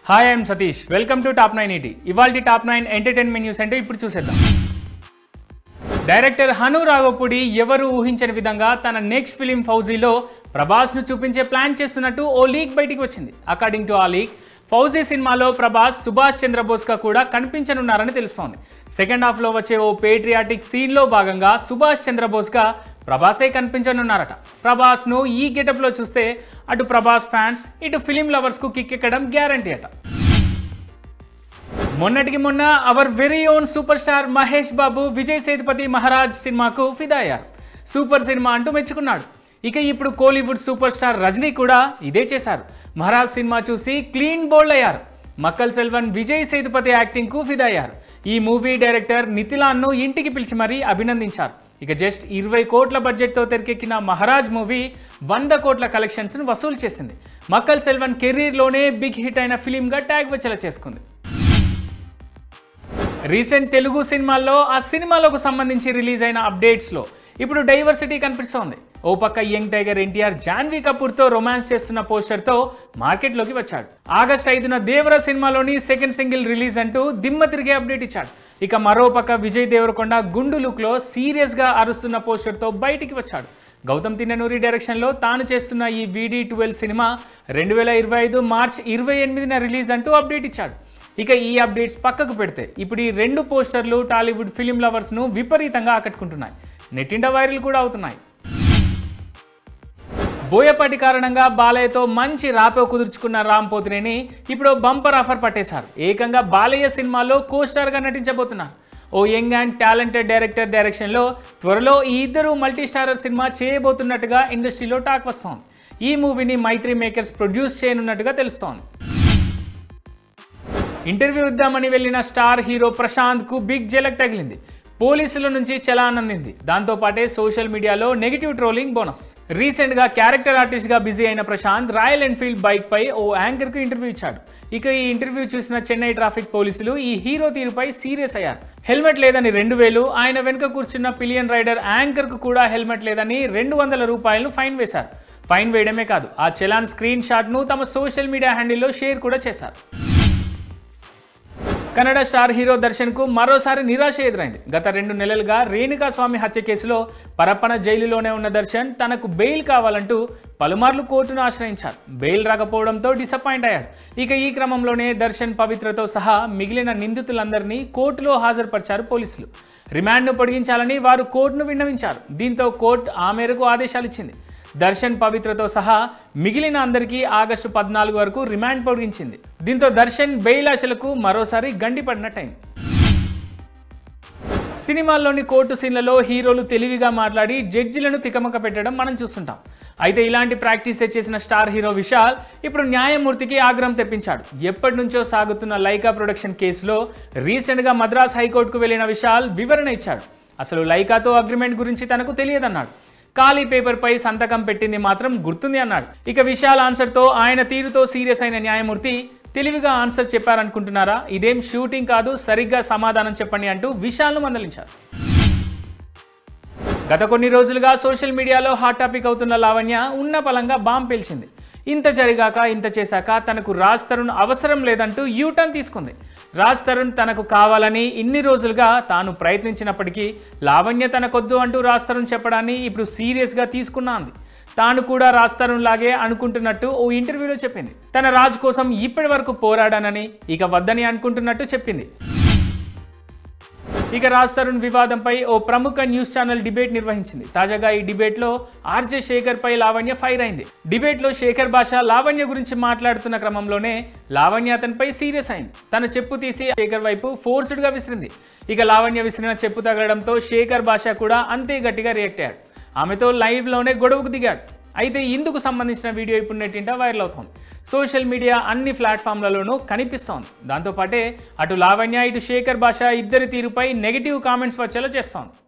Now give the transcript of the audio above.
hi I'm Satish welcome to top nine eighty ఇవాళ top nine entertainment news అంటే ఇప్పుడు చూసేద్దాం డైరెక్టర్ హను రాఘవపూడి ఎవరు ఊహించని విధంగా తన నెక్స్ట్ ఫిలిం ఫౌజీలో ప్రభాస్ను చూపించే ప్లాన్ చేస్తున్నట్టు ఓ లీక్ బయటికి వచ్చింది అకార్డింగ్ టు ఆ లీక్ ఫౌజీ సినిమాలో ప్రభాస్ సుభాష్ చంద్రబోస్గా కూడా కనిపించనున్నారని తెలుస్తోంది సెకండ్ హాఫ్లో వచ్చే ఓ పేట్రియాటిక్ సీన్లో భాగంగా సుభాష్ చంద్రబోస్గా ప్రభాసే కనిపించనున్నారట ప్రభాస్ను ఈ గెటప్లో చూస్తే అటు ప్రభాస్ ఫ్యాన్స్ ఇటు ఫిలిం లవర్స్కు కిక్ ఎక్కడం గ్యారంటీ అట మొన్నటికి మొన్న our very own super star Mahesh Babu Vijay Sethupathi Maharaj సినిమాకు ఫిదా అయ్యారు సూపర్ సినిమా అంటూ మెచ్చుకున్నాడు ఇక ఇప్పుడు కోలీవుడ్ సూపర్ స్టార్ రజనీ కూడా ఇదే చేశారు మహారాజ్ సినిమా చూసి క్లీన్ బోల్డ్ అయ్యారు మక్కల్ సెల్వన్ విజయ్ సేతుపతి యాక్టింగ్కు ఫిదా అయ్యారు ఈ మూవీ డైరెక్టర్ నితిలాన్ను ఇంటికి పిలిచి మరీ అభినందించారు ఇక జస్ట్ ఇరవై కోట్ల బడ్జెట్తో తెరకెక్కిన మహారాజ్ మూవీ వంద కోట్ల కలెక్షన్స్ను వసూలు చేసింది మక్కల్ సెల్వన్ కెరీర్లోనే బిగ్ హిట్ అయిన ఫిలింగా ట్యాగ్ వచ్చేలా చేసుకుంది రీసెంట్ తెలుగు సినిమాల్లో ఆ సినిమాలకు సంబంధించి రిలీజ్ అయిన అప్డేట్స్లో ఇప్పుడు డైవర్సిటీ కనిపిస్తోంది ఓ పక్క యంగ్ టైగర్ ఎన్టీఆర్ జాన్వీ కపూర్తో రొమాన్స్ చేస్తున్న పోస్టర్తో మార్కెట్లోకి వచ్చాడు ఆగస్ట్ ఐదున దేవర సినిమాలోని సెకండ్ సింగిల్ రిలీజ్ అంటూ దిమ్మ తిరిగే అప్డేట్ ఇచ్చాడు ఇక మరో పక్క విజయ్ దేవరకొండ గుండు లుక్లో సీరియస్గా అరుస్తున్న పోస్టర్తో బయటికి వచ్చాడు గౌతమ్ తిన్ననూరి డైరెక్షన్లో తాను చేస్తున్న ఈ వీడీ ట్వెల్వ్ సినిమా రెండు వేల ఇరవై ఐదు మార్చ్ ఇరవై ఎనిమిదిన రిలీజ్ అంటూ అప్డేట్ ఇచ్చాడు ఇక ఈ అప్డేట్స్ పక్కకు పెడితే ఇప్పుడు ఈ రెండు పోస్టర్లు టాలీవుడ్ ఫిలిం లవర్స్ను విపరీతంగా ఆకట్టుకుంటున్నాయి నెట్టింట వైరల్ కూడా అవుతున్నాయి బోయపాటి కారణంగా బాలయ్యతో మంచి రాపో కుదుర్చుకున్న రామ్ పోతినేని ఇప్పుడు బంపర్ ఆఫర్ పట్టేశారు ఏకంగా బాలయ్య సినిమాలో కో స్టార్గా నటించబోతున్నారు ఓ యంగ్ అండ్ టాలెంటెడ్ డైరెక్టర్ డైరెక్షన్లో త్వరలో ఈ ఇద్దరు మల్టీ స్టారర్ సినిమా చేయబోతున్నట్టుగా ఇండస్ట్రీలో టాక్ వస్తోంది ఈ మూవీని మైత్రి మేకర్స్ ప్రొడ్యూస్ చేయనున్నట్టుగా తెలుస్తోంది ఇంటర్వ్యూ ఇద్దామని వెళ్ళిన స్టార్ హీరో ప్రశాంత్కు బిగ్ జలక్ తగిలింది పోలీసుల నుంచి చలాన్ అందింది దాంతోపాటే social media negative trolling bonus రీసెంట్గా క్యారెక్టర్ ఆర్టిస్ట్గా బిజీ అయిన ప్రశాంత్ రాయల్ ఎన్ఫీల్డ్ బైక్ పై ఓ యాంకర్కు ఇంటర్వ్యూ ఇచ్చాడు ఇక ఈ ఇంటర్వ్యూ చూసిన చెన్నై ట్రాఫిక్ పోలీసులు ఈ హీరో తీరుపై సీరియస్ అయ్యారు హెల్మెట్ లేదని రెండు వేలు ఆయన వెనుక కూర్చున్న పిలియన్ రైడర్ యాంకర్కు కూడా హెల్మెట్ లేదని రెండు వందల రూపాయలను ఫైన్ వేశారు ఫైన్ వేయడమే కాదు ఆ చలాన్ స్క్రీన్ షాట్ను తమ సోషల్ మీడియా హ్యాండిల్లో షేర్ కూడా చేశారు కన్నడ స్టార్ హీరో దర్శన్కు మరోసారి నిరాశ ఎదురైంది గత రెండు నెలలుగా రేణుకా స్వామి హత్య కేసులో పరప్పన జైలులోనే ఉన్న దర్శన్ తనకు బెయిల్ కావాలంటూ పలుమార్లు కోర్టును ఆశ్రయించారు బెయిల్ రాకపోవడంతో డిసప్పాయింట్ అయ్యాడు ఇక ఈ క్రమంలోనే దర్శన్ పవిత్రతో సహా మిగిలిన నిందితులందరినీ కోర్టులో హాజరుపరిచారు పోలీసులు రిమాండ్ను పొడిగించాలని వారు కోర్టును విన్నవించారు దీంతో కోర్టు ఆ మేరకు ఆదేశాలు ఇచ్చింది దర్శన్ పవిత్రతో సహా మిగిలిన అందరికీ ఆగస్టు పద్నాలుగు వరకు రిమాండ్ పొడిగించింది దీంతో దర్శన్ బెయిల్ ఆశలకు మరోసారి గండిపడినట్టయింది సినిమాల్లోని కోర్టు సీన్లలో హీరోలు తెలివిగా మాట్లాడి జడ్జిలను తికమక పెట్టడం మనం చూస్తుంటాం అయితే ఇలాంటి ప్రాక్టీస్ చేసిన స్టార్ హీరో విశాల్ ఇప్పుడు న్యాయమూర్తికి ఆగ్రహం తెప్పించాడు ఎప్పటి నుంచో సాగుతున్న లైకా ప్రొడక్షన్ కేసులో రీసెంట్గా మద్రాస్ హైకోర్టుకు వెళ్లిన విశాల్ వివరణ ఇచ్చాడు అసలు లైకాతో అగ్రిమెంట్ గురించి తనకు తెలియదన్నాడు ఖాళీ పేపర్పై సంతకం పెట్టింది మాత్రం గుర్తుంది అన్నాడు ఇక విశాల్ ఆన్సర్తో ఆయన తీరుతో సీరియస్ అయిన న్యాయమూర్తి తెలివిగా ఆన్సర్ చెప్పారనుకుంటున్నారా ఇదేం షూటింగ్ కాదు సరిగ్గా సమాధానం చెప్పండి అంటూ విశాల్ను మందలించారు గత కొన్ని రోజులుగా సోషల్ మీడియాలో హాట్ టాపిక్ అవుతున్న లావణ్య ఉన్న పలంగా బాంబ్ పేల్చింది ఇంత జరిగాక ఇంత చేశాక తనకు రాజ్ తరుణ్ అవసరం లేదంటూ యూటర్న్ తీసుకుంది రాజ్ తరుణ్ తనకు కావాలని ఇన్ని రోజులుగా తాను ప్రయత్నించినప్పటికీ లావణ్య తనకొద్దు అంటూ రాజ్ తరుణ్ చెప్పడాన్ని ఇప్పుడు సీరియస్గా తీసుకున్నా అంది తాను కూడా రాజ్ తరుణ్ లాగే అనుకుంటున్నట్టు ఓ ఇంటర్వ్యూలో చెప్పింది తన రాజ్ కోసం ఇప్పటి వరకు పోరాడానని ఇక వద్దని అనుకుంటున్నట్టు చెప్పింది ఇక రాజ్ తరుణ్ వివాదంపై ఓ ప్రముఖ న్యూస్ ఛానల్ డిబేట్ నిర్వహించింది తాజాగా ఈ డిబేట్లో ఆర్జే శేఖర్ పై లావణ్య ఫైర్ అయింది డిబేట్లో శేఖర్ భాష లావణ్య గురించి మాట్లాడుతున్న క్రమంలోనే లావణ్య అతనిపై సీరియస్ అయింది తన చెప్పు తీసి శేఖర్ వైపు ఫోర్స్డ్ గా విసిరింది ఇక లావణ్య విసిరిన చెప్పు తగలడంతో శేఖర్ భాష కూడా అంతే గట్టిగా రియాక్ట్ అయ్యాడు ఆమెతో లైవ్లోనే గొడవకు దిగాడు అయితే ఇందుకు సంబంధించిన వీడియో ఇప్పుడు నెట్టింట వైరల్ అవుతోంది సోషల్ మీడియా అన్ని ప్లాట్ఫామ్లలోనూ కనిపిస్తోంది దాంతోపాటే అటు లావణ్య ఇటు శేఖర్ భాష ఇద్దరి తీరుపై నెగిటివ్ కామెంట్స్ వచ్చేలా చేస్తోంది